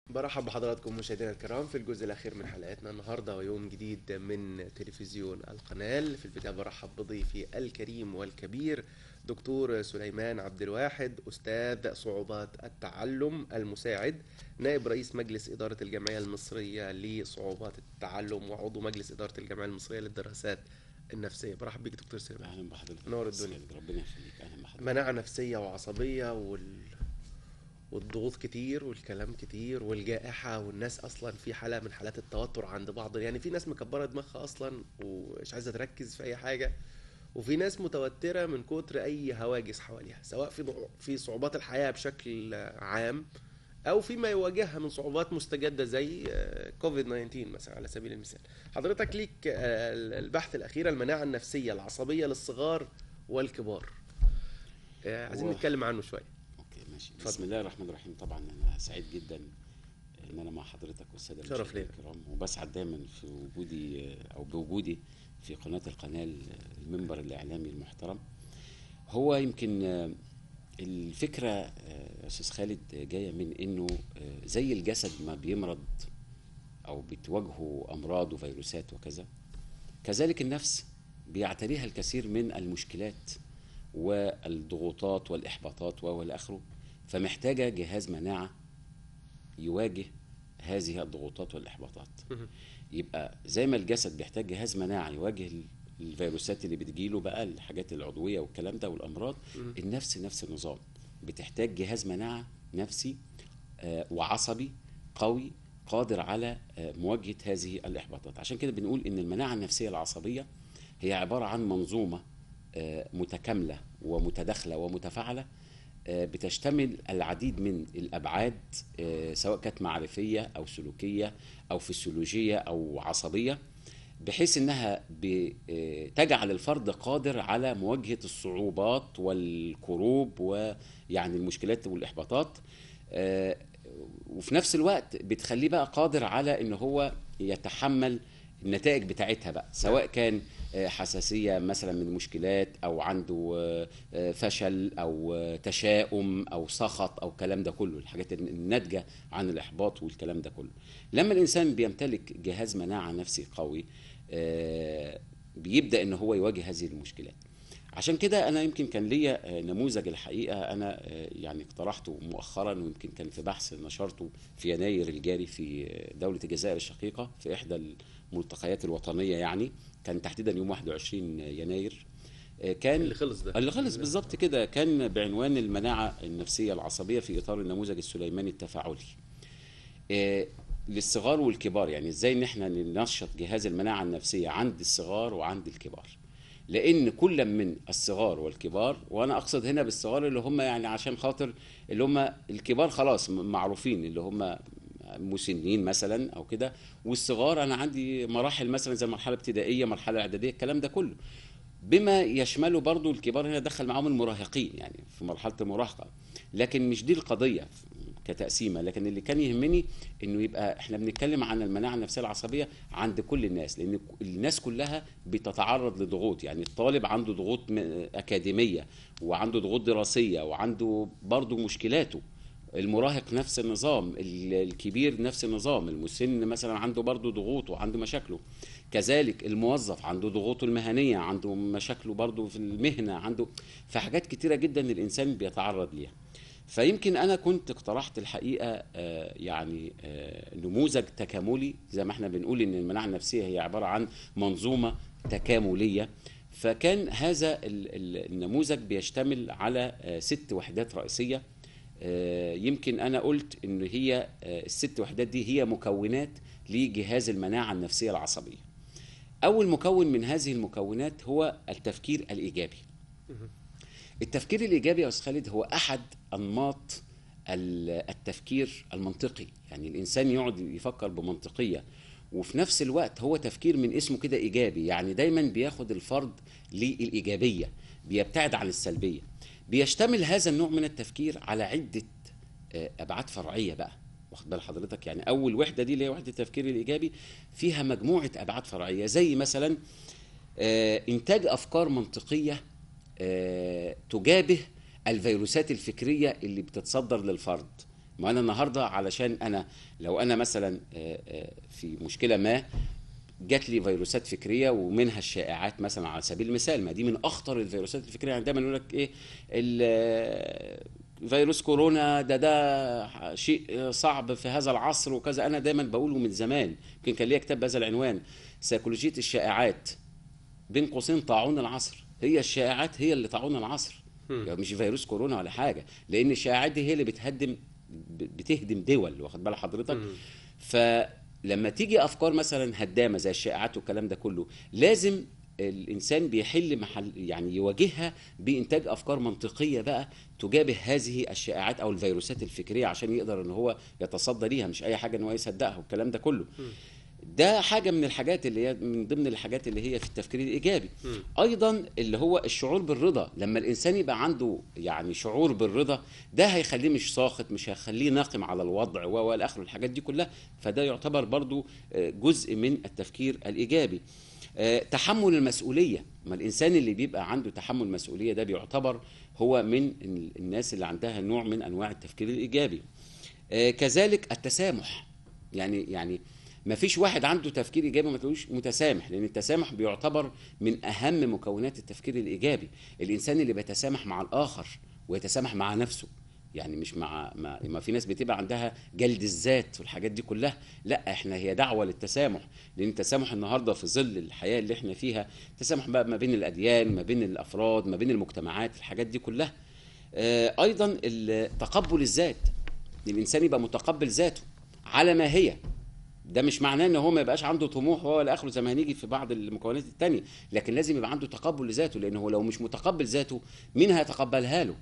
برحب بحضراتكم مشاهدينا الكرام في الجزء الأخير من حلقتنا النهاردة ويوم جديد من تلفزيون القناة في البداية برحب بضيفي الكريم والكبير دكتور سليمان عبد الواحد أستاذ صعوبات التعلم المساعد نائب رئيس مجلس إدارة الجمعية المصرية لصعوبات التعلم وعضو مجلس إدارة الجمعية المصرية للدراسات النفسية برحب بيك دكتور سليمان اهلا بحضرتك نور الدنيا. سيد، ربنا يخليك اهلا بحضرتك مناعة نفسية وعصبية وال... والضغوط كتير والكلام كتير والجائحة والناس أصلا في حالة من حالات التوتر عند بعض يعني في ناس مكبرة دماغها أصلا ومش عايزة تركز في أي حاجة وفي ناس متوترة من كتر أي هواجس حواليها سواء في ضع- في صعوبات الحياة بشكل عام أو فيما يواجهها من صعوبات مستجدة زي آه، كوفيد 19 مثلا على سبيل المثال حضرتك ليك آه، البحث الأخير المناعة النفسية العصبية للصغار والكبار آه، عايزين هو- نتكلم عنه شوية اوكي ماشي اتفضل. بسم الله الرحمن الرحيم طبعا انا سعيد جدا ان انا مع حضرتك والساده شرف المشاهدين لينا. الكرام وبسعد دايما في وجودي او بوجودي في قناه القناه المنبر الاعلامي المحترم هو يمكن آه، الفكره آه، يا استاذ خالد آه، جايه من انه آه، زي الجسد ما بيمرض او بتواجهه امراض وفيروسات وكذا كذلك النفس بيعتريها الكثير من المشكلات والضغوطات والاحباطات والى اخره فمحتاجه جهاز مناعه يواجه هذه الضغوطات والاحباطات يبقى زي ما الجسد بيحتاج جهاز مناعه يواجه ال- الفيروسات اللي بتجيله بقى الحاجات العضويه والكلام ده والامراض النفس نفس النظام بتحتاج جهاز مناعه نفسي آه، وعصبي قوي قادر على آه، مواجهه هذه الاحباطات عشان كده بنقول ان المناعه النفسيه العصبيه هي عباره عن منظومه آه، متكامله ومتداخله ومتفاعله آه، بتشتمل العديد من الابعاد آه، سواء كانت معرفيه او سلوكيه او فسيولوجيه او عصبيه بحيث انها بتجعل الفرد قادر على مواجهه الصعوبات والكروب ويعني المشكلات والاحباطات آه، وفي نفس الوقت بتخليه بقى قادر على ان هو يتحمل النتائج بتاعتها بقى سواء كان آه، حساسيه مثلا من مشكلات او عنده آه، آه، فشل او آه، تشاؤم او سخط او الكلام ده كله الحاجات الناتجه عن الاحباط والكلام ده كله لما الانسان بيمتلك جهاز مناعه نفسي قوي آه، بيبدا ان هو يواجه هذه المشكلات عشان كده انا يمكن كان ليا آه، نموذج الحقيقه انا آه، يعني اقترحته مؤخرا ويمكن كان في بحث نشرته في يناير الجاري في آه، دوله الجزائر الشقيقه في احدى الملتقيات الوطنيه يعني كان تحديدا يوم 21 يناير آه، كان اللي خلص ده اللي خلص بالظبط كده كان بعنوان المناعه النفسيه العصبيه في اطار النموذج السليماني التفاعلي آه، للصغار والكبار يعني ازاي ان احنا ننشط جهاز المناعه النفسيه عند الصغار وعند الكبار لان كل من الصغار والكبار وانا اقصد هنا بالصغار اللي هم يعني عشان خاطر اللي هم الكبار خلاص م- معروفين اللي هم مسنين مثلا او كده والصغار انا عندي مراحل مثلا زي مرحله ابتدائيه مرحله اعداديه الكلام ده كله بما يشمله برضو الكبار هنا دخل معاهم المراهقين يعني في مرحله المراهقه لكن مش دي القضيه كتقسيمه لكن اللي كان يهمني انه يبقى احنا بنتكلم عن المناعه النفسيه العصبيه عند كل الناس لان الناس كلها بتتعرض لضغوط يعني الطالب عنده ضغوط م- اكاديميه وعنده ضغوط دراسيه وعنده برضه مشكلاته المراهق نفس النظام ال- الكبير نفس النظام المسن مثلا عنده برضه ضغوط وعنده مشاكله كذلك الموظف عنده ضغوطه المهنيه عنده مشاكله برضه في المهنه عنده في حاجات كتيره جدا الانسان بيتعرض ليها فيمكن انا كنت اقترحت الحقيقه آه، يعني آه، نموذج تكاملي زي ما احنا بنقول ان المناعه النفسيه هي عباره عن منظومه تكامليه فكان هذا ال- ال- النموذج بيشتمل على آه، ست وحدات رئيسيه آه، يمكن انا قلت ان هي آه، الست وحدات دي هي مكونات لجهاز المناعه النفسيه العصبيه اول مكون من هذه المكونات هو التفكير الايجابي التفكير الايجابي يا استاذ خالد هو احد انماط ال- التفكير المنطقي يعني الانسان يقعد يفكر بمنطقيه وفي نفس الوقت هو تفكير من اسمه كده ايجابي يعني دايما بياخد الفرد للايجابيه بيبتعد عن السلبيه بيشتمل هذا النوع من التفكير على عده آه، ابعاد فرعيه بقى واخد بال حضرتك يعني اول وحده دي اللي هي وحده التفكير الايجابي فيها مجموعه ابعاد فرعيه زي مثلا آه، انتاج افكار منطقيه آه، تجابه الفيروسات الفكريه اللي بتتصدر للفرد ما انا النهارده علشان انا لو انا مثلا آه، آه، في مشكله ما جات لي فيروسات فكريه ومنها الشائعات مثلا على سبيل المثال ما دي من اخطر الفيروسات الفكريه يعني دايما يقول لك ايه ال- فيروس كورونا ده ده شيء صعب في هذا العصر وكذا انا دايما بقوله من زمان يمكن كان ليا كتاب بهذا العنوان سيكولوجيه الشائعات بين قوسين طاعون العصر هي الشائعات هي اللي طاعون العصر يعني مش فيروس كورونا ولا حاجه لان الشائعات دي هي اللي بتهدم ب- بتهدم دول واخد بال حضرتك فلما تيجي افكار مثلا هدامه زي الشائعات والكلام ده كله لازم الانسان بيحل محل يعني يواجهها بانتاج افكار منطقيه بقى تجابه هذه الشائعات او الفيروسات الفكريه عشان يقدر ان هو يتصدى ليها مش اي حاجه ان هو يصدقها والكلام ده كله ده حاجه من الحاجات اللي هي من ضمن الحاجات اللي هي في التفكير الايجابي ايضا اللي هو الشعور بالرضا لما الانسان يبقى عنده يعني شعور بالرضا ده هيخليه مش ساخط مش هيخليه ناقم على الوضع و والى اخره الحاجات دي كلها فده يعتبر برضو آه، جزء من التفكير الايجابي آه، تحمل المسؤوليه ما الانسان اللي بيبقى عنده تحمل مسؤوليه ده بيعتبر هو من ال- الناس اللي عندها نوع من انواع التفكير الايجابي آه، كذلك التسامح يعني يعني ما فيش واحد عنده تفكير ايجابي ما تقولوش متسامح لان التسامح بيعتبر من اهم مكونات التفكير الايجابي الانسان اللي بيتسامح مع الاخر ويتسامح مع نفسه يعني مش مع ما, ما في ناس بتبقى عندها جلد الذات والحاجات دي كلها لا احنا هي دعوه للتسامح لان التسامح النهارده في ظل الحياه اللي احنا فيها تسامح بقى ما بين الاديان ما بين الافراد ما بين المجتمعات الحاجات دي كلها آه، ايضا ال- تقبل الذات الانسان يبقى متقبل ذاته على ما هي ده مش معناه ان هو ما يبقاش عنده طموح وهو الى اخره زي ما هنيجي في بعض المكونات التانية لكن لازم يبقى عنده تقبل لذاته لان هو لو مش متقبل ذاته مين هيتقبلها له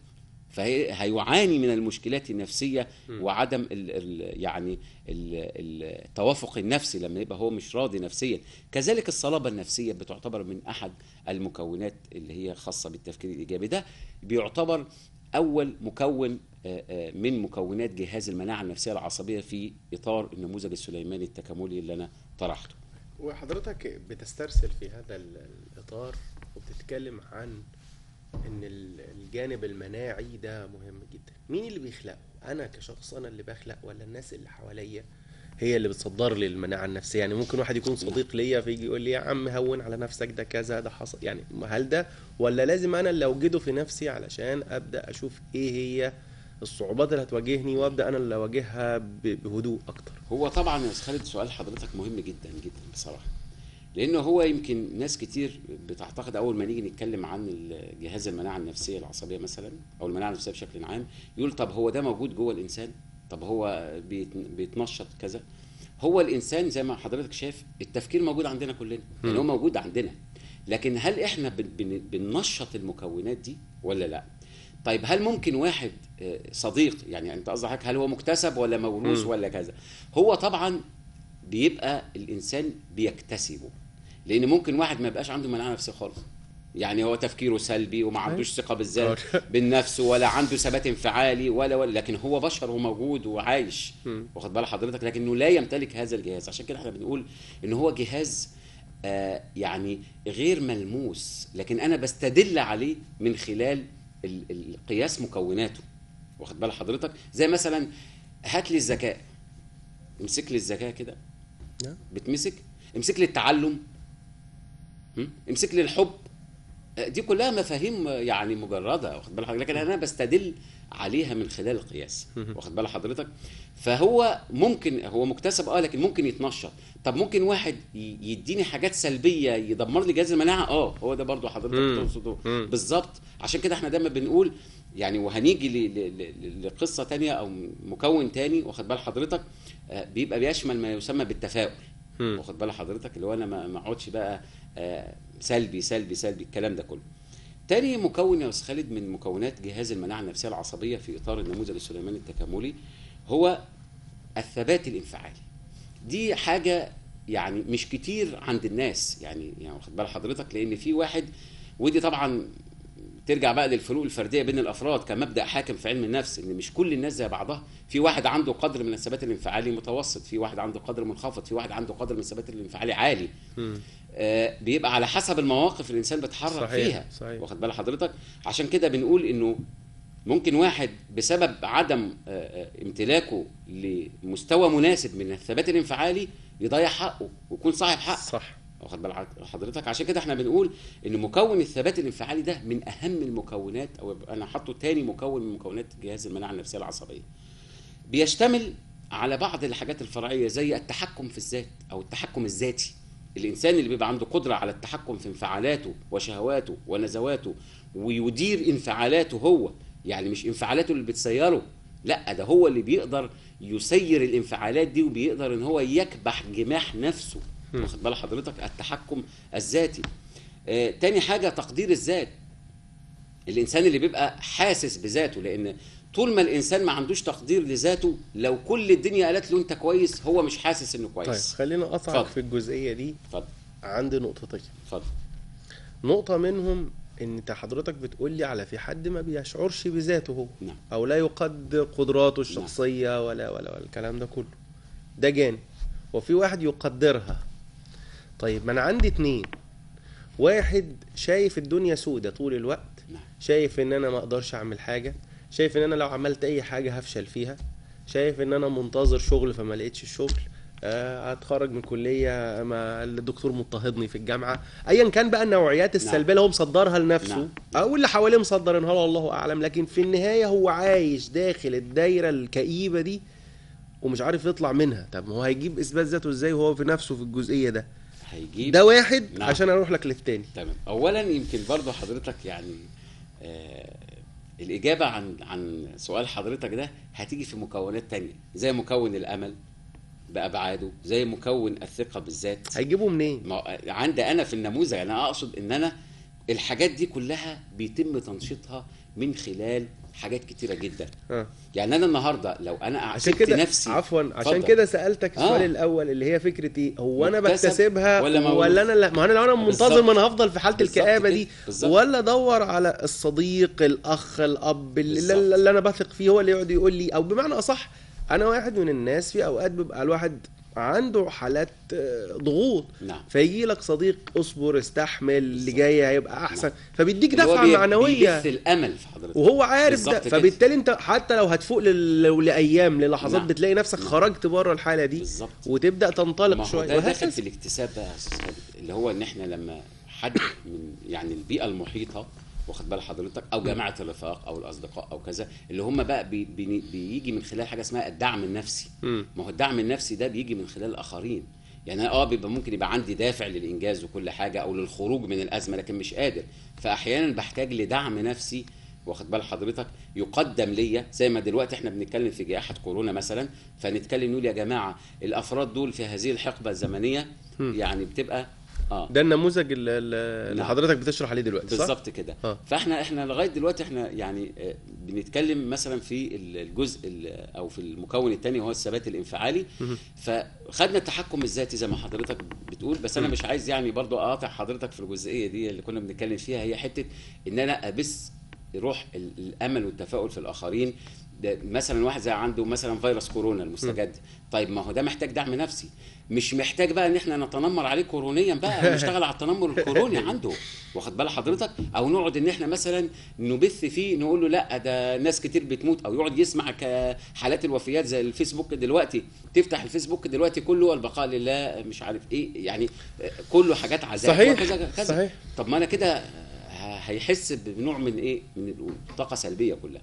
فهيعاني من المشكلات النفسيه وعدم ال ال يعني ال التوافق النفسي لما يبقى هو مش راضي نفسيا كذلك الصلابه النفسيه بتعتبر من احد المكونات اللي هي خاصه بالتفكير الايجابي ده بيعتبر اول مكون آه، آه، من مكونات جهاز المناعه النفسيه العصبيه في اطار النموذج السليماني التكاملي اللي انا طرحته وحضرتك بتسترسل في هذا ال- الاطار وبتتكلم عن ان ال- الجانب المناعي ده مهم جدا مين اللي بيخلقه انا كشخص انا اللي بخلق ولا الناس اللي حواليا هي اللي بتصدر لي المناعه النفسيه يعني ممكن واحد يكون صديق ليا فيجي يقول لي يا عم هون على نفسك ده كذا ده حصل يعني هل ده ولا لازم انا اللي اوجده في نفسي علشان ابدا اشوف ايه هي الصعوبات اللي هتواجهني وابدا انا اللي اواجهها ب- بهدوء اكتر هو طبعا يا استاذ خالد سؤال حضرتك مهم جدا جدا بصراحه لانه هو يمكن ناس كتير بتعتقد اول ما نيجي نتكلم عن ال- جهاز المناعه النفسيه العصبيه مثلا او المناعه النفسيه بشكل عام يقول طب هو ده موجود جوه الانسان طب هو بيت- بيتنشط كذا هو الانسان زي ما حضرتك شايف التفكير موجود عندنا كلنا يعني هو موجود عندنا لكن هل احنا بن- بن- بننشط المكونات دي ولا لا طيب هل ممكن واحد آه، صديق يعني انت قصدك حضرتك هل هو مكتسب ولا موروث مم. ولا كذا هو طبعا بيبقى الانسان بيكتسبه لان ممكن واحد ما يبقاش عنده مناعه نفسيه خالص يعني هو تفكيره سلبي وما عندوش ثقه بالذات بالنفس ولا عنده ثبات انفعالي ولا ولا لكن هو بشر وموجود وعايش مم. واخد بال حضرتك لكنه لا يمتلك هذا الجهاز عشان كده احنا بنقول ان هو جهاز آه يعني غير ملموس لكن انا بستدل عليه من خلال ال- ال- قياس مكوناته واخد بال حضرتك زي مثلا هات لي الذكاء امسك لي الذكاء كده نعم. بتمسك امسك لي التعلم هم؟ امسك لي الحب آه، دي كلها مفاهيم آه، يعني مجرده واخد بال حضرتك لكن انا بستدل عليها من خلال القياس واخد بال حضرتك فهو ممكن هو مكتسب اه لكن ممكن يتنشط طب ممكن واحد ي- يديني حاجات سلبيه يدمر لي جهاز المناعه اه هو ده برضو حضرتك مم. تقصده مم. بالظبط عشان كده احنا دايما بنقول يعني وهنيجي ل- ل- ل- لقصه تانية او مكون تاني واخد بال حضرتك آه، بيبقى بيشمل ما يسمى بالتفاؤل مم. واخد بال حضرتك اللي هو انا ما ما اقعدش بقى آه، سلبي سلبي سلبي الكلام ده كله تاني مكون يا استاذ خالد من مكونات جهاز المناعه النفسيه العصبيه في اطار النموذج السليماني التكاملي هو الثبات الانفعالي دي حاجه يعني مش كتير عند الناس يعني يعني واخد بال حضرتك لان في واحد ودي طبعا ترجع بقى للفروق الفرديه بين الافراد كمبدا حاكم في علم النفس ان مش كل الناس زي بعضها في واحد عنده قدر من الثبات الانفعالي متوسط في واحد عنده قدر منخفض في واحد عنده قدر من الثبات الانفعالي عالي مم. آه، بيبقى على حسب المواقف اللي الانسان بيتحرك صحيح، فيها صحيح. واخد بال حضرتك عشان كده بنقول انه ممكن واحد بسبب عدم آه، آه، امتلاكه لمستوى مناسب من الثبات الانفعالي يضيع حقه ويكون صاحب حق صح واخد بال ع- حضرتك عشان كده احنا بنقول ان مكون الثبات الانفعالي ده من اهم المكونات او انا حاطه تاني مكون من مكونات جهاز المناعه النفسيه العصبيه بيشتمل على بعض الحاجات الفرعيه زي التحكم في الذات او التحكم الذاتي الانسان اللي بيبقى عنده قدره على التحكم في انفعالاته وشهواته ونزواته ويدير انفعالاته هو يعني مش انفعالاته اللي بتسيره لا ده هو اللي بيقدر يسير الانفعالات دي وبيقدر ان هو يكبح جماح نفسه واخد بال حضرتك التحكم الذاتي آه تاني حاجه تقدير الذات الانسان اللي بيبقى حاسس بذاته لان طول ما الانسان ما عندوش تقدير لذاته لو كل الدنيا قالت له انت كويس هو مش حاسس انه طيب كويس خلينا اقطعك اتفضل. في الجزئيه دي اتفضل عندي نقطتين اتفضل نقطه منهم ان انت حضرتك بتقول لي على في حد ما بيشعرش بذاته هو نعم او لا يقدر قدراته الشخصيه ولا ولا ولا الكلام ده كله ده جانب وفي واحد يقدرها طيب ما انا عندي اتنين واحد شايف الدنيا سودة طول الوقت نعم شايف ان انا ما اقدرش اعمل حاجه شايف ان انا لو عملت اي حاجه هفشل فيها شايف ان انا منتظر شغل فما لقيتش الشغل آه، هتخرج من كليه ما الدكتور مضطهدني في الجامعه ايا كان بقى النوعيات السلبيه اللي هو مصدرها لنفسه نعم. او اللي حواليه مصدرينها له الله اعلم لكن في النهايه هو عايش داخل الدايره الكئيبه دي ومش عارف يطلع منها طب ما هو هيجيب اثبات ذاته ازاي وهو في نفسه في الجزئيه ده هيجيب ده واحد نعم. عشان اروح لك للتاني تمام اولا يمكن برضو حضرتك يعني آه الاجابه عن عن سؤال حضرتك ده هتيجي في مكونات تانية زي مكون الامل بابعاده زي مكون الثقه بالذات هيجيبه منين ما عندي انا في النموذج انا اقصد ان انا الحاجات دي كلها بيتم تنشيطها من خلال حاجات كتيره جدا اه يعني انا النهارده لو انا عشان اعتبت كده نفسي عفوا عشان اتفضل. كده سالتك السؤال آه. الاول اللي هي فكره ايه هو انا مكتسب بكتسبها ولا ولا, موروث؟ ولا انا لا ما انا لو انا منتظر بالظبط. ما انا هفضل في حاله بالظبط الكآبه كده. دي بالظبط. ولا ادور على الصديق الاخ الاب اللي, بالظبط. اللي انا بثق فيه هو اللي يقعد يقول لي او بمعنى اصح انا واحد من الناس في اوقات بيبقى الواحد عنده حالات آه، ضغوط نعم فيجي لك صديق اصبر استحمل اللي بالظبط. جاي هيبقى احسن فبيديك اللي هو دفعه بي- معنويه بيبث الامل في حضرتك وهو عارف ده بالظبط كده. فبالتالي انت حتى لو هتفوق لل... لو لايام للحظات نعم. بتلاقي نفسك نعم. خرجت بره الحاله دي بالظبط وتبدا ما تنطلق هو شويه ده داخل وهكذا في الاكتساب بقى يا استاذ خالد اللي هو ان احنا لما حد من يعني البيئه المحيطه واخد بال حضرتك او جماعه الرفاق او الاصدقاء او كذا اللي هم بقى بي بي بيجي من خلال حاجه اسمها الدعم النفسي مم. ما هو الدعم النفسي ده بيجي من خلال الاخرين يعني أنا اه بيبقى ممكن يبقى عندي دافع للانجاز وكل حاجه او للخروج من الازمه لكن مش قادر فاحيانا بحتاج لدعم نفسي واخد بال حضرتك يقدم ليا زي ما دلوقتي احنا بنتكلم في جائحه كورونا مثلا فنتكلم نقول يا جماعه الافراد دول في هذه الحقبه الزمنيه يعني بتبقى اه ده النموذج اللي, اللي نعم. حضرتك بتشرح عليه دلوقتي صح؟ بالظبط كده آه. فاحنا احنا لغايه دلوقتي احنا يعني آه، بنتكلم مثلا في ال- الجزء ال- او في المكون الثاني هو الثبات الانفعالي فخدنا التحكم الذاتي زي ما حضرتك بتقول بس انا مش عايز يعني برضو اقاطع حضرتك في الجزئيه دي اللي كنا بنتكلم فيها هي حته ان انا ابث روح ال- الامل والتفاؤل في الاخرين ده مثلا واحد زي عنده مثلا فيروس كورونا المستجد طيب ما هو ده محتاج دعم نفسي مش محتاج بقى ان احنا نتنمر عليه كورونيا بقى نشتغل على التنمر الكوروني عنده واخد بال حضرتك او نقعد ان احنا مثلا نبث فيه نقول له لا ده ناس كتير بتموت او يقعد يسمع حالات الوفيات زي الفيسبوك دلوقتي تفتح الفيسبوك دلوقتي كله البقاء لله مش عارف ايه يعني كله حاجات عذاب صحيح، وكذا كذا صحيح. طب ما انا كده ه- هيحس بنوع من ايه من الطاقه سلبيه كلها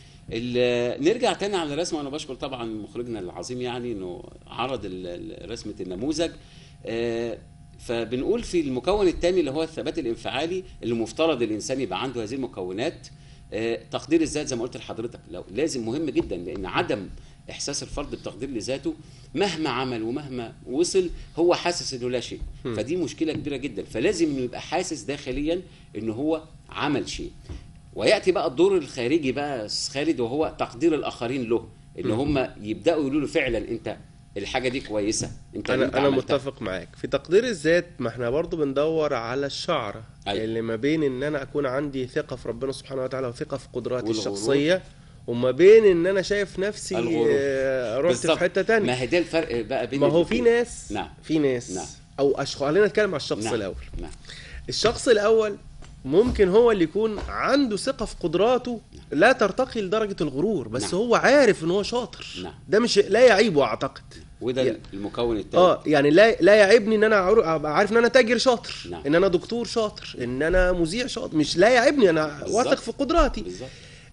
ال- نرجع تاني على الرسمه وانا بشكر طبعا مخرجنا العظيم يعني انه عرض ال- ال- رسمه النموذج آه، فبنقول في المكون الثاني اللي هو الثبات الانفعالي اللي مفترض الانسان يبقى عنده هذه المكونات آه، تقدير الذات زي ما قلت لحضرتك لو لازم مهم جدا لان عدم احساس الفرد بتقدير لذاته مهما عمل ومهما وصل هو حاسس انه لا شيء فدي مشكله كبيره جدا فلازم إنه يبقى حاسس داخليا ان هو عمل شيء وياتي بقى الدور الخارجي بقى يا أستاذ خالد وهو تقدير الاخرين له ان هم يبداوا يقولوا له فعلا انت الحاجه دي كويسه انت اللي انت انا انا عملتها. متفق معاك في تقدير الذات ما احنا برضو بندور على الشعره أيوة. اللي ما بين ان انا اكون عندي ثقه في ربنا سبحانه وتعالى وثقه في قدراتي والغرور. الشخصيه وما بين ان انا شايف نفسي الغرور. آه، رحت بالظبط. في حته تانية ما هي ده الفرق بقى بين ما هو في الاتنين. ناس نعم. في ناس نعم. او اشخاص خلينا نتكلم على الشخص نعم. الاول نعم الشخص الاول ممكن هو اللي يكون عنده ثقة في قدراته لا ترتقي لدرجة الغرور بس نعم. هو عارف ان هو شاطر نعم. ده مش لا يعيبه اعتقد وده يا- المكون الثالث اه يعني لا لا يعيبني ان انا عر- ابقى عارف ان انا تاجر شاطر نعم. ان انا دكتور شاطر ان انا مذيع شاطر مش لا يعيبني انا بالظبط. واثق في قدراتي بالظبط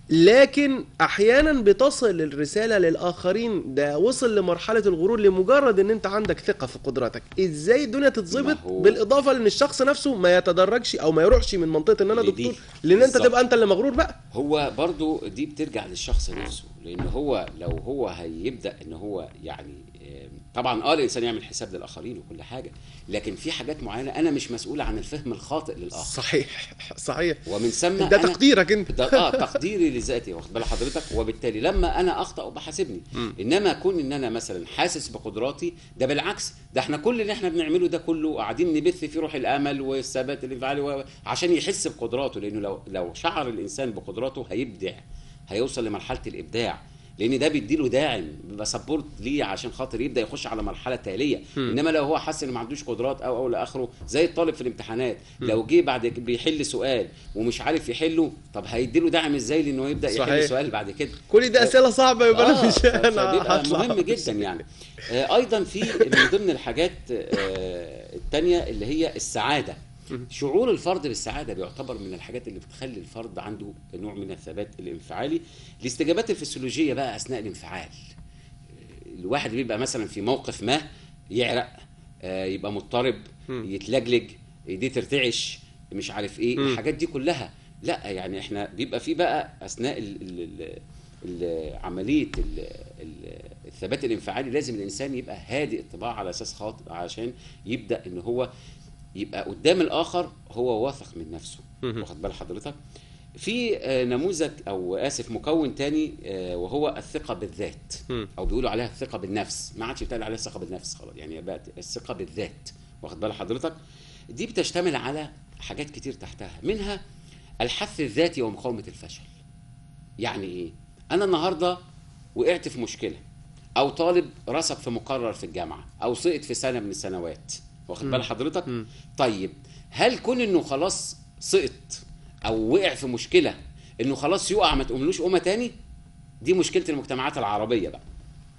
لكن احيانا بتصل الرساله للاخرين ده وصل لمرحله الغرور لمجرد ان انت عندك ثقه في قدراتك ازاي الدنيا تتظبط ما هو- بالاضافه لان الشخص نفسه ما يتدرجش او ما يروحش من منطقه ان انا لدي. دكتور لان انت بالظبط. تبقى انت اللي مغرور بقى هو برضو دي بترجع للشخص نفسه لان هو لو هو هيبدا ان هو يعني آم، طبعا اه الانسان يعمل حساب للاخرين وكل حاجه لكن في حاجات معينه انا مش مسؤول عن الفهم الخاطئ للاخر صحيح صحيح ومن ثم ده أنا تقديرك انت ده اه تقديري لذاتي واخد بال حضرتك وبالتالي لما انا اخطا بحاسبني انما كون ان انا مثلا حاسس بقدراتي ده بالعكس ده احنا كل اللي احنا بنعمله ده كله قاعدين نبث في روح الامل والثبات الانفعالي و- عشان يحس بقدراته لانه لو لو شعر الانسان بقدراته هيبدع هيوصل لمرحله الابداع لان ده بيديله داعم بيبقى سبورت ليه عشان خاطر يبدا يخش على مرحله تاليه انما لو هو حس ان ما عندوش قدرات او او لاخره زي الطالب في الامتحانات لو جه بعد كده بيحل سؤال ومش عارف يحله طب هيديله دعم ازاي لانه يبدا صحيح. يحل سؤال بعد كده كل دي اسئله صعبه يبقى انا آه، مش ف- انا فبيبقى هطلع مهم جدا يعني آه، ايضا في من ضمن الحاجات آه، التانية اللي هي السعاده شعور الفرد بالسعاده بيعتبر من الحاجات اللي بتخلي الفرد عنده نوع من الثبات الانفعالي الاستجابات الفسيولوجيه بقى اثناء الانفعال الواحد بيبقى مثلا في موقف ما يعرق آه، يبقى مضطرب يتلجلج ايديه ترتعش مش عارف ايه الحاجات دي كلها لا يعني احنا بيبقى في بقى اثناء ال ال ال ال عمليه ال ال الثبات الانفعالي لازم الانسان يبقى هادئ الطباع على اساس خاطئ عشان يبدا ان هو يبقى قدام الاخر هو واثق من نفسه واخد بال حضرتك في آه، نموذج او اسف مكون تاني آه، وهو الثقه بالذات مم. او بيقولوا عليها الثقه بالنفس ما عادش بيتقال عليها الثقه بالنفس خلاص يعني بقت الثقه بالذات واخد بال حضرتك دي بتشتمل على حاجات كتير تحتها منها الحث الذاتي ومقاومه الفشل يعني ايه انا النهارده وقعت في مشكله او طالب رسب في مقرر في الجامعه او سقط في سنه من السنوات واخد بال حضرتك طيب هل كون انه خلاص سقط او وقع في مشكله انه خلاص يقع ما تقوملوش قومه تاني دي مشكله المجتمعات العربيه بقى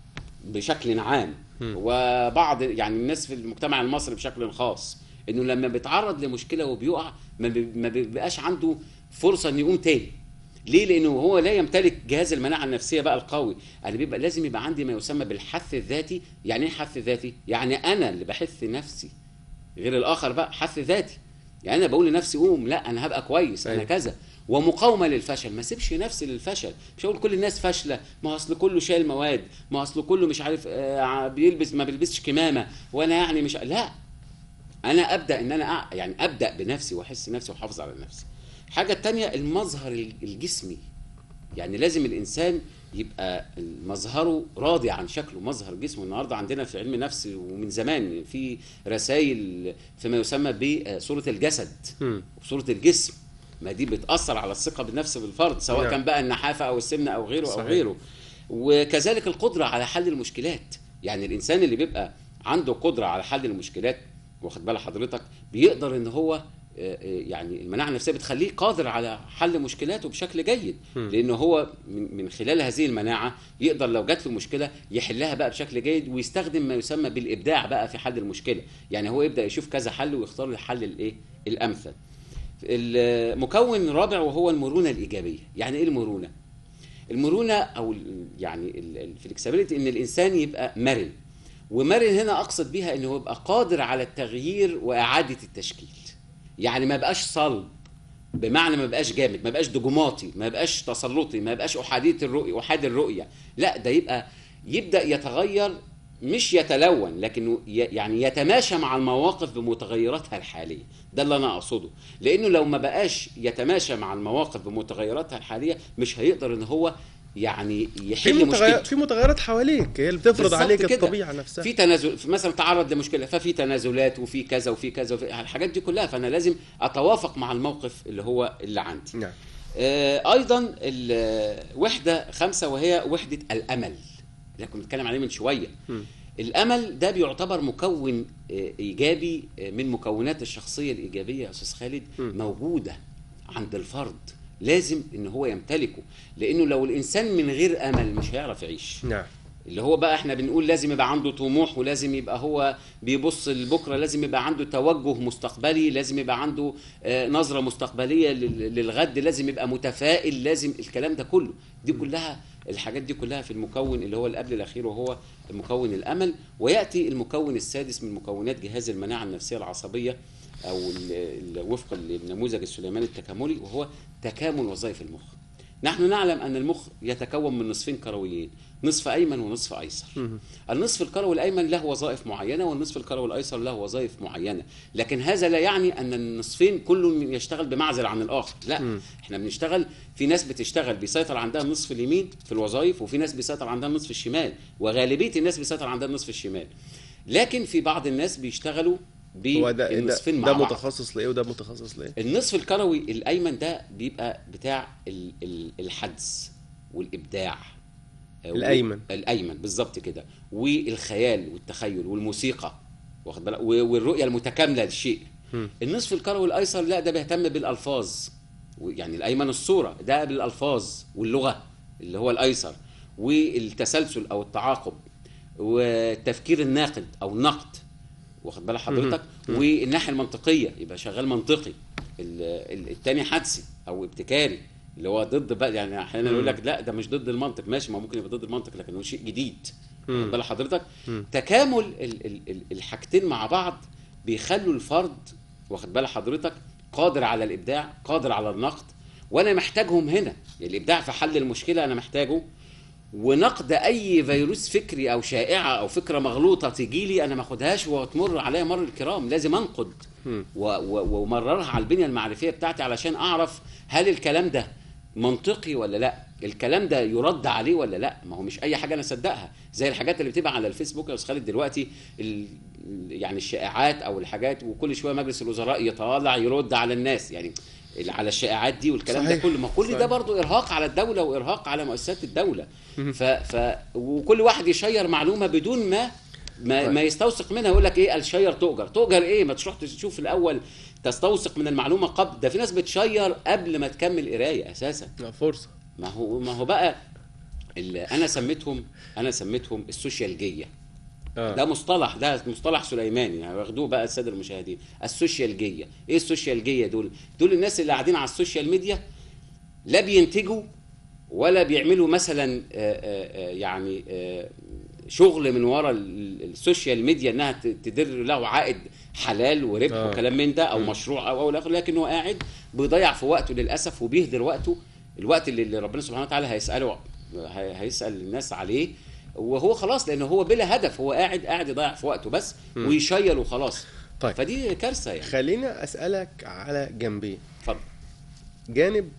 بشكل عام وبعض يعني الناس في المجتمع المصري بشكل خاص انه لما بيتعرض لمشكله وبيقع ما بي- ما بيبقاش عنده فرصه انه يقوم تاني ليه لانه هو لا يمتلك جهاز المناعه النفسيه بقى القوي انا بيبقى لازم يبقى عندي ما يسمى بالحث الذاتي يعني ايه حث ذاتي يعني انا اللي بحث نفسي غير الاخر بقى حث ذاتي يعني انا بقول لنفسي قوم لا انا هبقى كويس انا أيوة. كذا ومقاومه للفشل ما سيبش نفسي للفشل مش هقول كل الناس فاشله ما هو اصل كله شايل مواد ما هو اصل كله مش عارف آه، بيلبس ما بيلبسش كمامه وانا يعني مش لا انا ابدا ان انا أع- يعني ابدا بنفسي واحس نفسي واحافظ على نفسي الحاجه التانية المظهر الجسمي يعني لازم الانسان يبقى مظهره راضي عن شكله مظهر جسمه النهارده عندنا في علم النفس ومن زمان في رسائل فيما يسمى بصوره الجسد مم. وصوره الجسم ما دي بتاثر على الثقه بالنفس بالفرد سواء نعم. كان بقى النحافه او السمنه او غيره او صحيح. غيره وكذلك القدره على حل المشكلات يعني الانسان اللي بيبقى عنده قدره على حل المشكلات واخد بال حضرتك بيقدر ان هو آه، آه، يعني المناعه النفسيه بتخليه قادر على حل مشكلاته بشكل جيد لانه هو من من خلال هذه المناعه يقدر لو جات له مشكله يحلها بقى بشكل جيد ويستخدم ما يسمى بالابداع بقى في حل المشكله يعني هو يبدا يشوف كذا حل ويختار الحل الايه الامثل المكون الرابع وهو المرونه الايجابيه يعني ايه المرونه المرونه او ال- يعني الفلكسبيليتي ان الانسان يبقى مرن ومرن هنا اقصد بيها انه يبقى قادر على التغيير واعاده التشكيل يعني ما بقاش صلب بمعنى ما بقاش جامد ما بقاش دجوماطي ما بقاش تسلطي ما بقاش احاديه الرؤيه احاد الرؤيه لا ده يبقى يبدا يتغير مش يتلون لكنه ي- يعني يتماشى مع المواقف بمتغيراتها الحاليه ده اللي انا اقصده لانه لو ما بقاش يتماشى مع المواقف بمتغيراتها الحاليه مش هيقدر ان هو يعني في يحل متغير مشكلته في متغيرات حواليك هي اللي بتفرض بالظبط عليك كده. الطبيعه نفسها في تنازل في مثلا تعرض لمشكله ففي تنازلات وفي كذا وفي كذا وفي الحاجات دي كلها فانا لازم اتوافق مع الموقف اللي هو اللي عندي نعم آه، ايضا الوحده خمسه وهي وحده الامل اللي كنا بنتكلم عليه من شويه م. الامل ده بيعتبر مكون آه، ايجابي آه، من مكونات الشخصيه الايجابيه يا استاذ خالد م. موجوده عند الفرد لازم ان هو يمتلكه لانه لو الانسان من غير امل مش هيعرف يعيش نعم اللي هو بقى احنا بنقول لازم يبقى عنده طموح ولازم يبقى هو بيبص لبكره لازم يبقى عنده توجه مستقبلي لازم يبقى عنده آه، نظره مستقبليه لل- للغد لازم يبقى متفائل لازم الكلام ده كله دي كلها الحاجات دي كلها في المكون اللي هو اللي قبل الاخير وهو مكون الامل وياتي المكون السادس من مكونات جهاز المناعه النفسيه العصبيه او ال- ال- وفقا للنموذج السليماني التكاملي وهو تكامل وظائف المخ نحن نعلم ان المخ يتكون من نصفين كرويين نصف ايمن ونصف ايسر النصف الكروي الايمن له وظائف معينه والنصف الكروي الايسر له وظائف معينه لكن هذا لا يعني ان النصفين كل يشتغل بمعزل عن الاخر لا احنا بنشتغل في ناس بتشتغل بيسيطر عندها النصف اليمين في الوظائف وفي ناس بيسيطر عندها النصف الشمال وغالبيه الناس بيسيطر عندها النصف الشمال لكن في بعض الناس بيشتغلوا هو ده ده, بالنصفين مع ده بعض متخصص لايه وده متخصص لايه النصف الكروي الايمن ده بيبقى بتاع ال- ال- الحدس والابداع آه، الأيمن. الايمن بالظبط كده والخيال والتخيل والموسيقى واخد بالك و- والرؤيه المتكامله للشيء النصف الكروي الايسر لا ده بيهتم بالالفاظ و- يعني الايمن الصوره ده بالالفاظ واللغه اللي هو الايسر والتسلسل او التعاقب والتفكير الناقد او النقد واخد بالك حضرتك والناحيه المنطقيه يبقى شغال منطقي ال- ال- التاني حدسي او ابتكاري اللي هو ضد بقى يعني احيانا يقول لك لا ده مش ضد المنطق ماشي ما ممكن يبقى ضد المنطق لكن هو شيء جديد واخد بالك حضرتك تكامل ال- ال- ال- الحاجتين مع بعض بيخلوا الفرد واخد بالك حضرتك قادر على الابداع قادر على النقد وانا محتاجهم هنا يعني الابداع في حل المشكله انا محتاجه ونقد اي فيروس فكري او شائعه او فكره مغلوطه تيجي لي انا ما اخدهاش وتمر عليا مر الكرام لازم انقد و- و- ومررها على البنيه المعرفيه بتاعتي علشان اعرف هل الكلام ده منطقي ولا لا الكلام ده يرد عليه ولا لا ما هو مش اي حاجه انا اصدقها زي الحاجات اللي بتبقى على الفيسبوك يا استاذ خالد دلوقتي ال... يعني الشائعات او الحاجات وكل شويه مجلس الوزراء يطالع يرد على الناس يعني ال- على الشائعات دي والكلام صحيح. ده كله ما كل ده صحيح. برضه ارهاق على الدوله وارهاق على مؤسسات الدوله ف... ف... وكل واحد يشير معلومه بدون ما ما, طيب. ما يستوثق منها يقول لك ايه الشير تؤجر تؤجر ايه ما تروح تشوف الاول تستوثق من المعلومه قبل ده في ناس بتشير قبل ما تكمل قرايه اساسا لا، فرصه ما هو ما هو بقى اللي انا سميتهم انا سميتهم السوشيالجيه اه ده مصطلح ده مصطلح سليماني يعني واخدوه بقى الساده المشاهدين السوشيالجيه ايه السوشيالجيه دول دول الناس اللي قاعدين على السوشيال ميديا لا بينتجوا ولا بيعملوا مثلا آه، آه، آه، يعني آه، شغل من ورا ال- السوشيال ميديا انها ت- تدر له عائد حلال وربح آه. وكلام من ده او مشروع او او الاخر لكن هو قاعد بيضيع في وقته للاسف وبيهدر وقته الوقت اللي اللي ربنا سبحانه وتعالى هيساله هي- هيسال الناس عليه وهو خلاص لان هو بلا هدف هو قاعد قاعد يضيع في وقته بس ويشيل وخلاص طيب. فدي كارثه يعني خليني اسالك على جنبين اتفضل جانب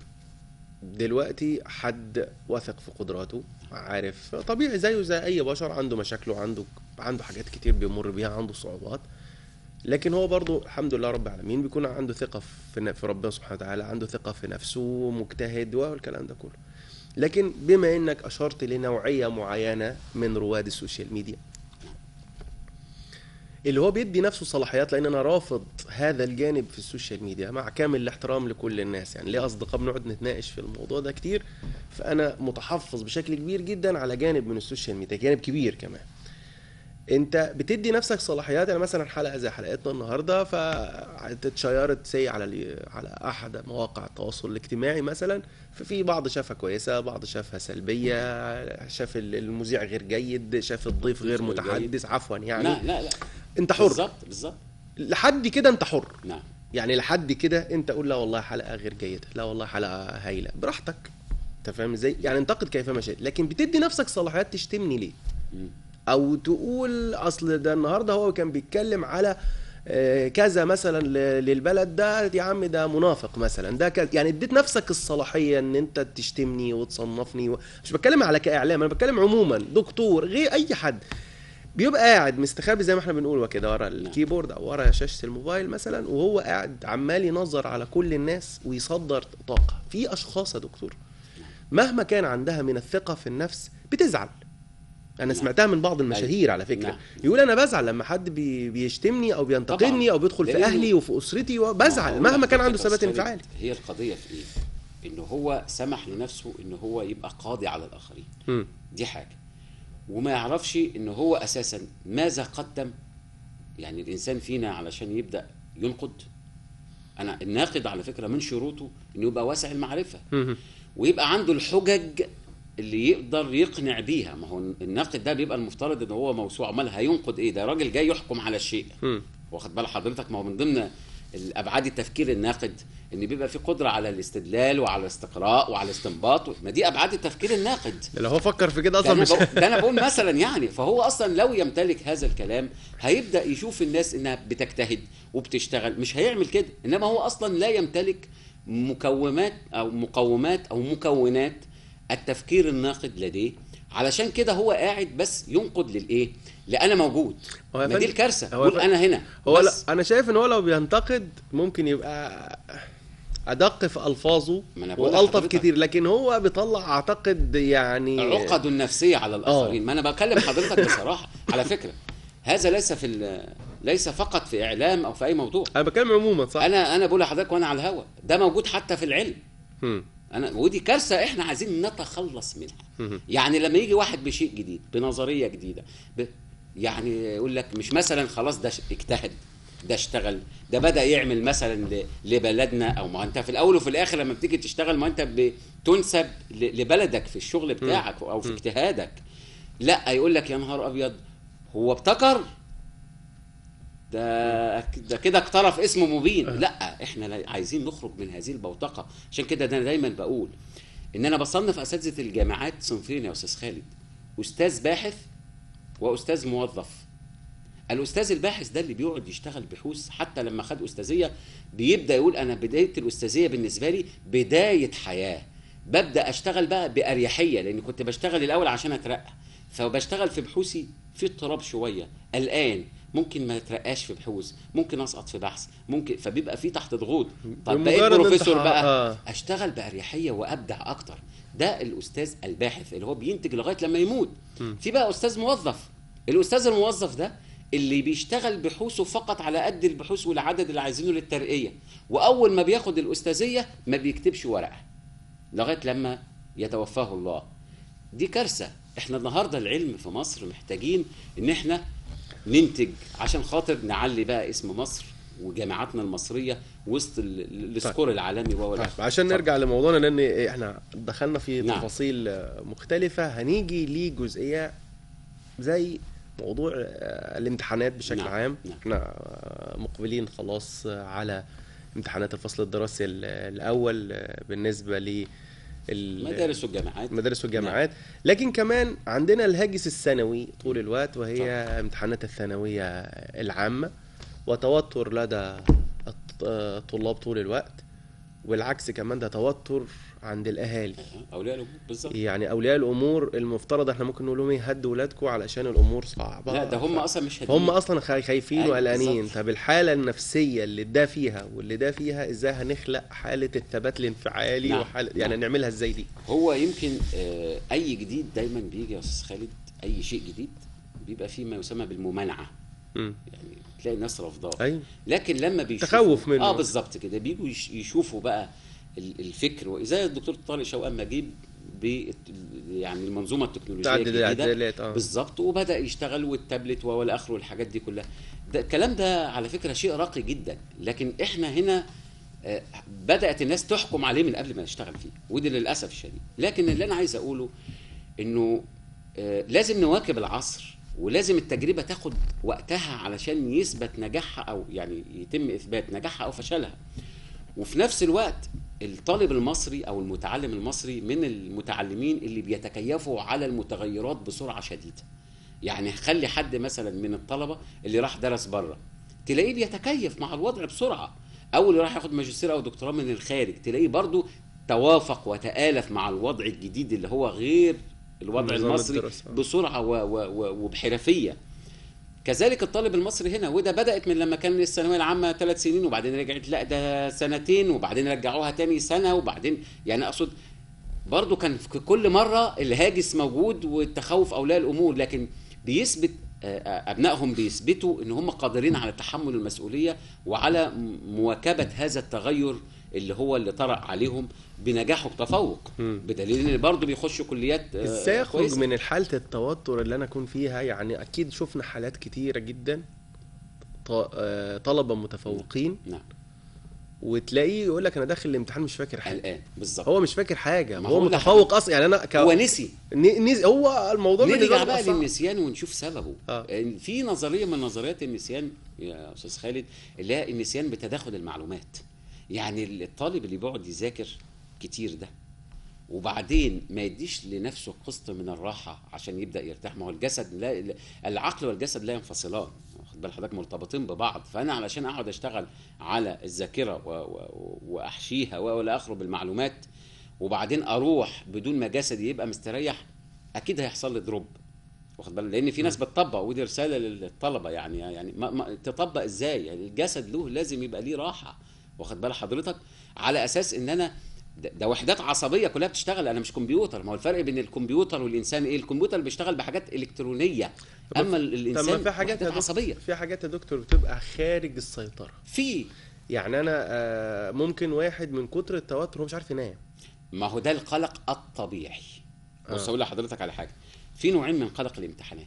دلوقتي حد واثق في قدراته عارف طبيعي زيه زي اي بشر عنده مشاكله عنده عنده حاجات كتير بيمر بيها عنده صعوبات لكن هو برضه الحمد لله رب العالمين بيكون عنده ثقة في ن- في ربنا سبحانه وتعالى عنده ثقة في نفسه مجتهد والكلام ده كله لكن بما انك اشرت لنوعية معينة من رواد السوشيال ميديا اللي هو بيدي نفسه صلاحيات لان انا رافض هذا الجانب في السوشيال ميديا مع كامل الاحترام لكل الناس يعني ليه اصدقاء بنقعد نتناقش في الموضوع ده كتير فانا متحفظ بشكل كبير جدا على جانب من السوشيال ميديا جانب كبير كمان انت بتدي نفسك صلاحيات يعني مثلا حلقه زي حلقتنا النهارده فتتشيرت سي على ال- على احد مواقع التواصل الاجتماعي مثلا ففي بعض شافها كويسه بعض شافها سلبيه شاف ال- المذيع غير جيد شاف الضيف غير غير جيد. متحدث عفوا يعني لا لا لا انت حر بالظبط بالظبط لحد كده انت حر نعم يعني لحد كده انت قول لا والله حلقه غير جيده لا والله حلقه هايله براحتك انت فاهم ازاي يعني انتقد كيفما شئت لكن بتدي نفسك صلاحيات تشتمني ليه مم. او تقول اصل ده النهارده هو كان بيتكلم على آه، كذا مثلا ل- للبلد ده يا عم ده منافق مثلا ده كذا يعني اديت نفسك الصلاحيه ان انت تشتمني وتصنفني و... مش بتكلم على كاعلام انا بتكلم عموما دكتور غير اي حد بيبقى قاعد مستخبي زي ما احنا بنقول كده ورا الكيبورد او ورا شاشه الموبايل مثلا وهو قاعد عمال ينظر على كل الناس ويصدر طاقه في اشخاص يا دكتور مهما كان عندها من الثقه في النفس بتزعل انا سمعتها من بعض المشاهير على فكره نعم. يقول انا بزعل لما حد بي بيشتمني او بينتقدني طبعاً. او بيدخل في لأنه- اهلي وفي اسرتي وبزعل هو مهما كان على عنده فكرة ثبات أستاذ خالد، انفعالي هي القضيه في ايه؟ انه هو سمح لنفسه انه هو يبقى قاضي على الاخرين مم. دي حاجه وما يعرفش انه هو اساسا ماذا قدم يعني الانسان فينا علشان يبدا ينقد انا الناقد على فكره من شروطه انه يبقى واسع المعرفه مم. ويبقى عنده الحجج اللي يقدر يقنع بيها ما هو الناقد ده بيبقى المفترض ان هو موسوعه امال هينقد ايه ده راجل جاي يحكم على الشيء مم. واخد بال حضرتك ما هو من ضمن الابعاد التفكير الناقد ان بيبقى في قدره على الاستدلال وعلى الاستقراء وعلى الاستنباط ما دي ابعاد التفكير الناقد ده لو هو فكر في كده ده اصلا انا, مش بقول ده انا بقول مثلا يعني فهو اصلا لو يمتلك هذا الكلام هيبدا يشوف الناس انها بتجتهد وبتشتغل مش هيعمل كده انما هو اصلا لا يمتلك مكومات او مقومات او مكونات التفكير الناقد لديه علشان كده هو قاعد بس ينقد للايه؟ لأنا موجود هو يا ما دي فندم- الكارثه هو يا قول فندم- انا هنا هو لا بس انا شايف ان هو لو بينتقد ممكن يبقى ادق في الفاظه ما أنا بقول والطف لحضرتك. كتير لكن هو بيطلع اعتقد يعني عقده النفسيه على الاخرين ما انا بكلم حضرتك بصراحه على فكره هذا ليس في ال- ليس فقط في اعلام او في اي موضوع انا بتكلم عموما صح انا انا بقول لحضرتك وانا على الهوا ده موجود حتى في العلم مم. انا ودي كارثه احنا عايزين نتخلص منها مم. يعني لما يجي واحد بشيء جديد بنظريه جديده ب... يعني يقول لك مش مثلا خلاص ده ش- اجتهد ده اشتغل ده بدا يعمل مثلا ل... لبلدنا او ما انت في الاول وفي الاخر لما بتيجي تشتغل ما انت بتنسب ل... لبلدك في الشغل بتاعك او في اجتهادك لا يقول لك يا نهار ابيض هو ابتكر ده ده كده اقترف اسمه مبين لا احنا لا- عايزين نخرج من هذه البوتقه عشان كده ده انا دايما بقول ان انا بصنف اساتذه الجامعات صنفين يا استاذ خالد استاذ باحث واستاذ موظف الاستاذ الباحث ده اللي بيقعد يشتغل بحوث حتى لما خد استاذيه بيبدا يقول انا بدايه الاستاذيه بالنسبه لي بدايه حياه ببدا اشتغل بقى باريحيه لان كنت بشتغل الاول عشان اترقى فبشتغل في بحوثي في اضطراب شويه الان ممكن ما اترقاش في بحوث ممكن اسقط في بحث ممكن فبيبقى في تحت ضغوط طب بقيت بمجرد إن أنت بروفيسور ح- بقى آه. اشتغل باريحيه وابدع اكتر ده الاستاذ الباحث اللي هو بينتج لغايه لما يموت في بقى استاذ موظف الاستاذ الموظف ده اللي بيشتغل بحوثه فقط على قد البحوث والعدد اللي عايزينه للترقيه واول ما بياخد الاستاذيه ما بيكتبش ورقه لغايه لما يتوفاه الله دي كارثه احنا النهارده العلم في مصر محتاجين ان احنا ننتج عشان خاطر نعلي بقى اسم مصر وجامعاتنا المصريه وسط ال- ال- السكور العالمي و طيب عشان نرجع لموضوعنا لان احنا دخلنا في نعم. تفاصيل مختلفة هنيجي لجزئية زي موضوع آه، الامتحانات بشكل نعم. عام نعم. احنا آه، مقبلين خلاص آه، على امتحانات الفصل الدراسي ال- الاول آه، بالنسبة ل مدارس والجامعات المدارس والجامعات لكن كمان عندنا الهاجس السنوي طول الوقت وهي صح. امتحانات الثانوية العامة وتوتر لدى الط- الطلاب طول الوقت والعكس كمان ده توتر عند الاهالي أه، اولياء الامور بالظبط يعني اولياء الامور المفترض احنا ممكن نقول لهم ايه هدوا ولادكم علشان الامور صعبه لا ده هم ف- اصلا مش هم هادين. اصلا خاي- خايفين أيوة وقلقانين بالظبط. طب الحاله النفسيه اللي ده فيها واللي ده فيها ازاي هنخلق حاله الثبات الانفعالي نعم. وحاله يعني نعم. نعملها ازاي دي هو يمكن آه، اي جديد دايما بيجي يا استاذ خالد اي شيء جديد بيبقى فيه ما يسمى بالممانعه مم. يعني تلاقي الناس رافضاه ايوه لكن لما بيشوفوا تخوف منه. اه بالظبط كده بيجوا يش- يشوفوا بقى ال- الفكر زي الدكتور طارق شوقان نجيب ب يعني المنظومه التكنولوجيه تعدد الجديده الاعتدالات اه بالظبط وبدا يشتغل والتابلت والى اخره والحاجات دي كلها ده الكلام ده على فكره شيء راقي جدا لكن احنا هنا آه، بدات الناس تحكم عليه من قبل ما يشتغل فيه ودي للاسف الشديد لكن اللي انا عايز اقوله انه آه، لازم نواكب العصر ولازم التجربه تاخد وقتها علشان يثبت نجاحها او يعني يتم اثبات نجاحها او فشلها وفي نفس الوقت الطالب المصري او المتعلم المصري من المتعلمين اللي بيتكيفوا على المتغيرات بسرعه شديده يعني خلي حد مثلا من الطلبه اللي راح درس بره تلاقيه بيتكيف مع الوضع بسرعه او اللي راح ياخد ماجستير او دكتوراه من الخارج تلاقيه برضو توافق وتآلف مع الوضع الجديد اللي هو غير الوضع نظام المصري الدراسة. بسرعه و و و وبحرفيه كذلك الطالب المصري هنا وده بدات من لما كان الثانويه العامه ثلاث سنين وبعدين رجعت لا ده سنتين وبعدين رجعوها تاني سنه وبعدين يعني اقصد برضو كان في كل مره الهاجس موجود والتخوف اولياء الامور لكن بيثبت آه، آه، ابنائهم بيثبتوا ان هم قادرين على تحمل المسؤوليه وعلى م- مواكبه هذا التغير اللي هو اللي طرأ عليهم بنجاح وتفوق بدليل ان برضه بيخشوا كليات آه، ازاي اخرج كويسة. من حاله التوتر اللي انا اكون فيها يعني اكيد شفنا حالات كتيره جدا ط- آه، طلبه متفوقين نعم وتلاقيه يقول لك انا داخل الامتحان مش فاكر حاجه الان بالظبط هو مش فاكر حاجه ما هو هو ده متفوق اصلا يعني انا ك... هو نسي ن- نز... هو الموضوع بالنسبة نرجع له بقى أصعب. للنسيان ونشوف سببه آه. آه. في نظريه من نظريات النسيان يا استاذ خالد اللي هي النسيان بتداخل المعلومات يعني الطالب اللي بيقعد يذاكر كتير ده وبعدين ما يديش لنفسه قسط من الراحه عشان يبدا يرتاح ما هو الجسد لا لا- العقل والجسد لا ينفصلان واخد بال حضرتك مرتبطين ببعض فانا علشان اقعد اشتغل على الذاكره و- و- واحشيها والى اخره بالمعلومات وبعدين اروح بدون ما جسدي يبقى مستريح اكيد هيحصل لي دروب واخد بالك لان في ناس بتطبق ودي رساله للطلبه يعني يعني ما ما تطبق ازاي يعني الجسد له لازم يبقى ليه راحه واخد بال حضرتك على اساس ان انا ده, ده وحدات عصبيه كلها بتشتغل انا مش كمبيوتر ما هو الفرق بين الكمبيوتر والانسان ايه الكمبيوتر بيشتغل بحاجات الكترونيه اما ال- طب الانسان ما في حاجات يا وحدات دكتور عصبيه في حاجات يا دكتور بتبقى خارج السيطره في يعني انا آه، ممكن واحد من كتر التوتر هو مش عارف ينام ما هو ده القلق الطبيعي بص آه. اقول لحضرتك على حاجه في نوعين من قلق الامتحانات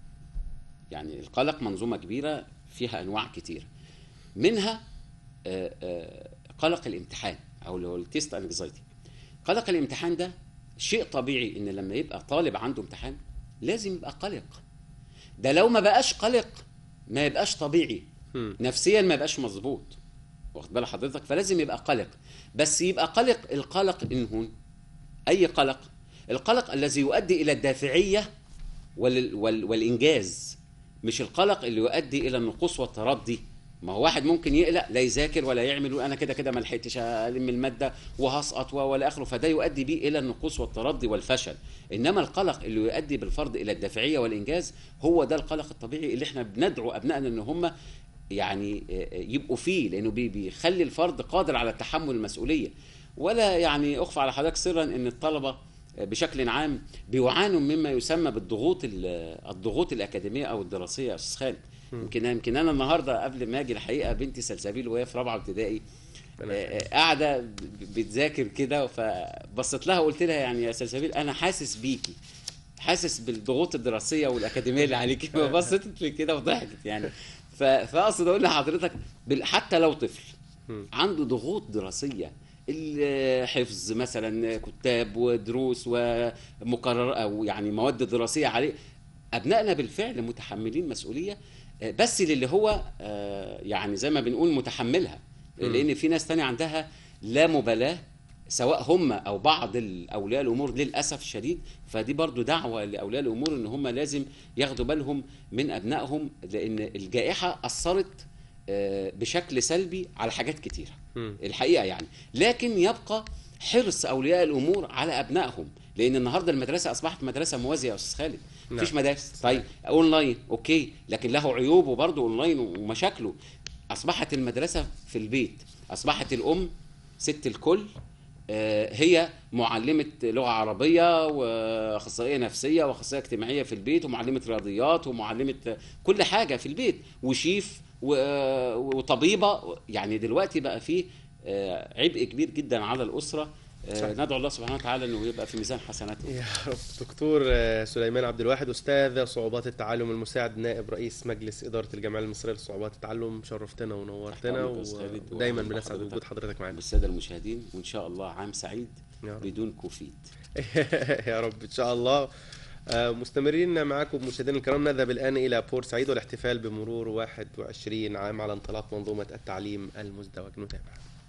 يعني القلق منظومه كبيره فيها انواع كتير منها آه، آه، قلق الامتحان او اللي هو التيست انكزايتي قلق الامتحان ده شيء طبيعي ان لما يبقى طالب عنده امتحان لازم يبقى قلق ده لو ما بقاش قلق ما يبقاش طبيعي مم. نفسيا ما يبقاش مظبوط واخد بال حضرتك فلازم يبقى قلق بس يبقى قلق القلق انهون اي قلق القلق الذي يؤدي الى الدافعيه وال وال والانجاز مش القلق اللي يؤدي الى النقوص والتردي ما هو واحد ممكن يقلق لا يذاكر ولا يعمل وانا كده كده ما لحقتش الم الماده وهسقط و- ولا اخره فده يؤدي بيه الى النقوص والتردي والفشل انما القلق اللي يؤدي بالفرد الى الدافعيه والانجاز هو ده القلق الطبيعي اللي احنا بندعو ابنائنا ان هم يعني آه، يبقوا فيه لانه بي- بيخلي الفرد قادر على تحمل المسؤوليه ولا يعني اخفى على حضرتك سرا ان الطلبه بشكل عام بيعانوا مما يسمى بالضغوط ال- الضغوط الاكاديميه او الدراسيه يا استاذ خالد يمكن يمكن انا النهارده قبل ما اجي الحقيقه بنتي سلسبيل وهي في رابعه ابتدائي أنا آه، آه، قاعده ب- بتذاكر كده فبصيت لها وقلت لها يعني يا سلسبيل انا حاسس بيكي حاسس بالضغوط الدراسيه والاكاديميه اللي عليكي فبصيت لي كده وضحكت يعني ف- فاقصد اقول لحضرتك بال- حتى لو طفل مم. عنده ضغوط دراسيه الحفظ مثلا كتاب ودروس ومقرر او يعني مواد دراسيه عليه ابنائنا بالفعل متحملين مسؤوليه آه، بس للي هو آه، يعني زي ما بنقول متحملها لان في ناس تانية عندها لا مبالاه سواء هم او بعض ال- اولياء الامور للاسف الشديد فدي برضو دعوه لاولياء الامور ان هم لازم ياخدوا بالهم من ابنائهم لان الجائحه اثرت آه، بشكل سلبي على حاجات كتيره مم. الحقيقه يعني لكن يبقى حرص اولياء الامور على ابنائهم لان النهارده المدرسه اصبحت مدرسه موازيه يا استاذ خالد نعم. مفيش مدارس طيب اونلاين اوكي لكن له عيوبه برضه اونلاين ومشاكله اصبحت المدرسه في البيت اصبحت الام ست الكل آه، هي معلمة لغة عربية وأخصائية نفسية وأخصائية اجتماعية في البيت ومعلمة رياضيات ومعلمة كل حاجة في البيت وشيف و- وطبيبة يعني دلوقتي بقى فيه آه، عبء كبير جدا على الأسرة آه، صحيح. ندعو الله سبحانه وتعالى انه يبقى في ميزان حسناتهم يا رب دكتور آه، سليمان عبد الواحد استاذ صعوبات التعلم المساعد نائب رئيس مجلس اداره الجمعيه المصريه لصعوبات التعلم شرفتنا ونورتنا أمرك يا أستاذ خالد، ودايما وأهلا بنسعد بحضرتك. بوجود حضرتك معانا بالساده المشاهدين وان شاء الله عام سعيد يا رب. بدون كوفيد يا رب ان شاء الله آه، مستمرين معكم مشاهدينا الكرام نذهب الان الى بورسعيد والاحتفال بمرور 21 عام على انطلاق منظومه التعليم المزدوج نتابع